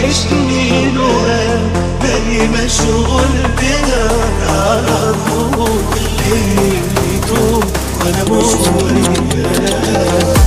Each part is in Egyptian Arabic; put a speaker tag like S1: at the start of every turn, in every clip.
S1: وحشني لقاك بالي مشغول بهواك على طول اللي يدوم وانا مش وياك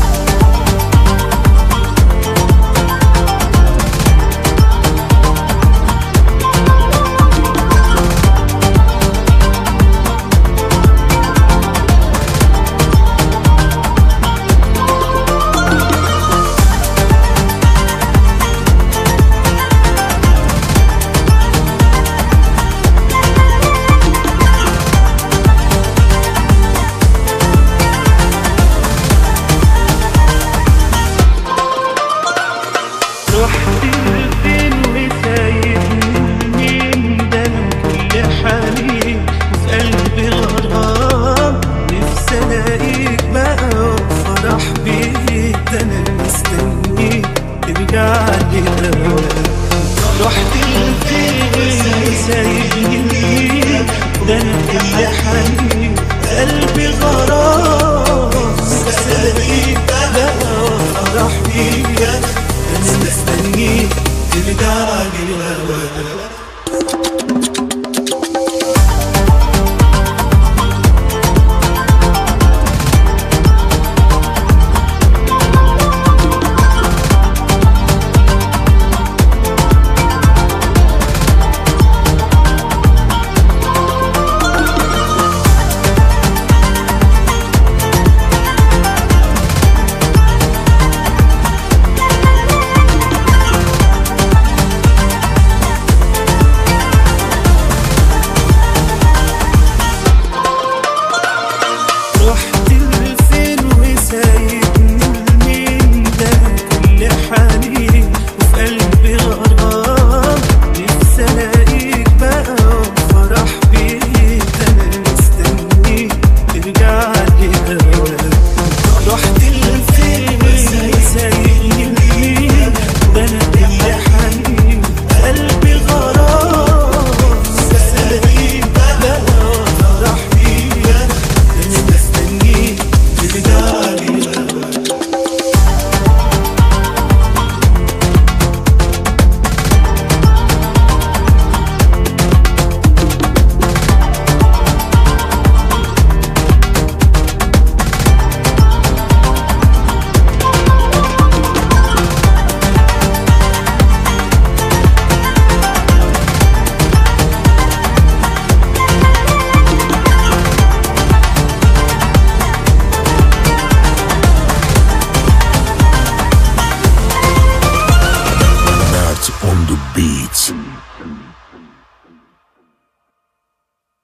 S1: رحت لفين وسايبني ندم كل حنين في قلبي غرام نفسي الاقيك بقى وافرح بيك ده انا مستنيك ترجع لي هواك رحت لفين وسايبني ده انا كل حنين في قلبي غرام نفسي الاقيك بقى وافرح بيك انا مستنيك ترجع لي هواك